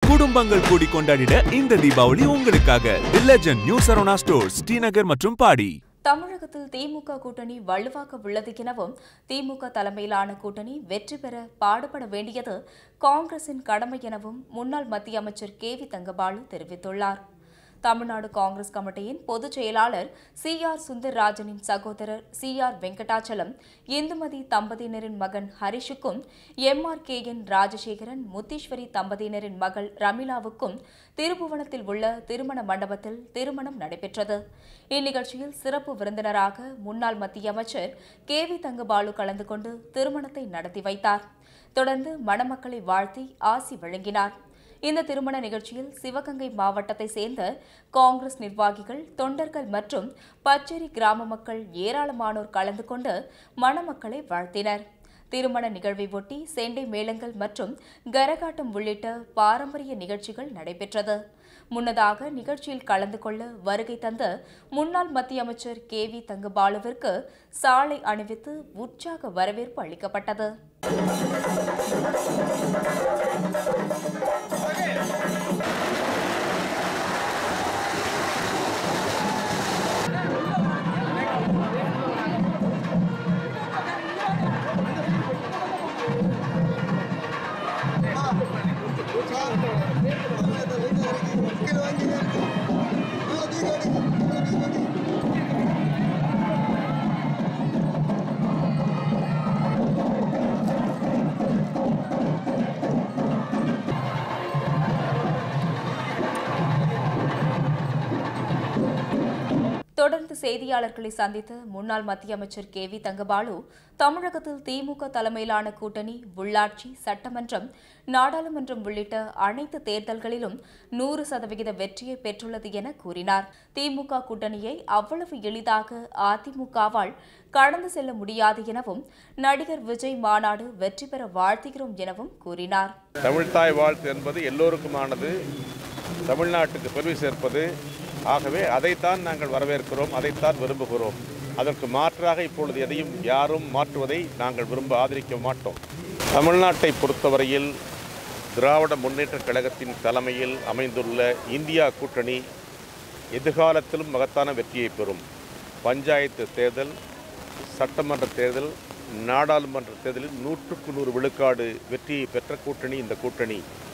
குடும்பங்கள் கூடி கொண்டாடிட இந்த தீபாவளி உங்களுக்காக the legend new Saravana stores Srinagar மற்றும் பாடி தமிழகத்தில் திமுக கூட்டணி வலுவாக உள்ளது எனவும் திமுக தலைமையிலான கூட்டணி வெற்றி பெற பாடுபட வேண்டியது காங்கிரசின் கடமை எனவும் முன்னாள் மத்திய அமைச்சர் கே வி தங்கபாலு தெரிவித்துள்ளார் தமிழ்நாடு காங்கிரஸ் கமிட்டியின் பொதுச் செயலாளர் சி ஆர் சுந்தர்ராஜனின் சகோதரர் சி ஆர் வெங்கடாச்சலம் இந்துமதி தம்பதியினரின் மகன் ஹரிஷுக்கும் M R K N Rajasekaran Mutheeswari தம்பதியினரின் மகள் ரமிளாவுக்கும் திருபுவனத்தில் உள்ள திருமண மண்டபத்தில் திருமணம் நடைபெற்றது இந்நிகழ்ச்சியில் சிறப்பு விருந்தினராக முன்னாள் மத்திய அமைச்சர் கே வி தங்கபாலு கலந்து கொண்டு திருமணத்தை நடத்தி வைத்தார் தொடர்ந்து மணமக்களை வாழ்த்தி ஆசி வழங்கினார் இந்த திருமண நிகழ்ச்சியில் சிவகங்கை மாவட்டத்தை சேர்ந்த காங்கிரஸ் நிர்வாகிகள் தொண்டர்கள் மற்றும் பச்சேரி கிராம மக்கள் ஏராளமானோர் கலந்து கொண்டு மணமக்களை வாழ்த்தினர் திருமண நிகழ்வை ஒட்டி செண்டை மேளங்கள் மற்றும் கரகாட்டம் உள்ளிட்ட பாரம்பரிய நிகழ்ச்சிகள் நடைபெற்றது முன்னதாக நிகழ்ச்சியில் கலந்து கொள்ள வருகை தந்த முன்னாள் மத்திய அமைச்சர் கே வி தங்கபாலுவிற்கு சாலை அணிவித்து உற்சாக வரவேற்பு அளிக்கப்பட்டது தொடர்ந்து செய்தியாளர்களை சந்தித்த முன்னாள் மத்திய அமைச்சர் கே வி தங்கபாலு தமிழகத்தில் திமுக தலைமையிலான கூட்டணி உள்ளாட்சி சட்டமன்றம் நாடாளுமன்றம் உள்ளிட்ட அனைத்து தேர்தல்களிலும் நூறு சதவிகித வெற்றியை பெற்றுள்ளது என கூறினார் திமுக கூட்டணியை அவ்வளவு எளிதாக அதிமுகவால் கடந்து செல்ல முடியாது எனவும் நடிகர் விஜய் மாநாடு வெற்றி பெற வாழ்த்துகிறோம் எனவும் கூறினார் தமிழ்தாய் வாழ்த்து என்பது எல்லோருக்குமானது தமிழ்நாட்டுக்கு பெருமை சேர்ப்பது ஆகவே அதைத்தான் நாங்கள் வரவேற்கிறோம் அதைத்தான் விரும்புகிறோம் அதற்கு மாற்றாக இப்பொழுது எதையும் யாரும் மாற்றுவதை நாங்கள் விரும்ப ஆதரிக்க மாட்டோம் தமிழ்நாட்டை பொறுத்தவரையில் திராவிட முன்னேற்றக் கழகத்தின் தலைமையில் அமைந்துள்ள இந்தியா கூட்டணி எதிர்காலத்திலும் மகத்தான வெற்றியை பெறும் பஞ்சாயத்து தேர்தல் சட்டமன்ற தேர்தல் நாடாளுமன்ற தேர்தலில் நூற்றுக்கு நூறு விழுக்காடு வெற்றியை பெற்ற கூட்டணி இந்த கூட்டணி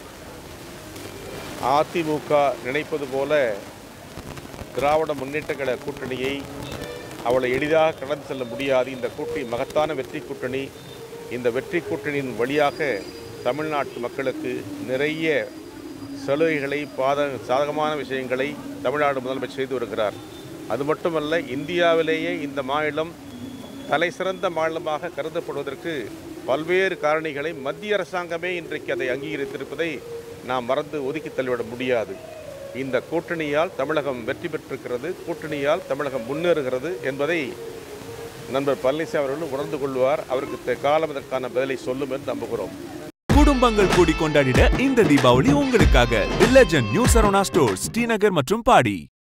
அதிமுக நினைப்பது போல திராவிட முன்னேற்ற கழக கூட்டணியை அவளை எளிதாக கடந்து செல்ல முடியாது இந்த கூட்டணி மகத்தான வெற்றி கூட்டணி இந்த வெற்றி கூட்டணியின் வழியாக தமிழ்நாட்டு மக்களுக்கு நிறைய சலுகைகளை பாத சாதகமான விஷயங்களை தமிழ்நாடு முதலமைச்சர் செய்து வருகிறார் அது மட்டுமல்ல இந்தியாவிலேயே இந்த மாநிலம் தலை சிறந்த மாநிலமாக கருதப்படுவதற்கு பல்வேறு காரணிகளை மத்திய அரசாங்கமே இன்றைக்கு அதை அங்கீகரித்திருப்பதை நாம் மறந்து ஒதுக்கி தள்ளிவிட முடியாது இந்த கூட்டணியால் தமிழகம் வெற்றி பெற்றிருக்கிறது கூட்டணியால் தமிழகம் முன்னேறுகிறது என்பதை நண்பர் பழனிசாமி அவர்கள் உணர்ந்து கொள்வார் அவருக்கு த- காலம் இதற்கான பதிலை சொல்லும் என்று நம்புகிறோம் குடும்பங்கள் கூடி கொண்டாடிட இந்த தீபாவளி உங்களுக்காக the legend new Saravana stores Srinagar மற்றும் பாடி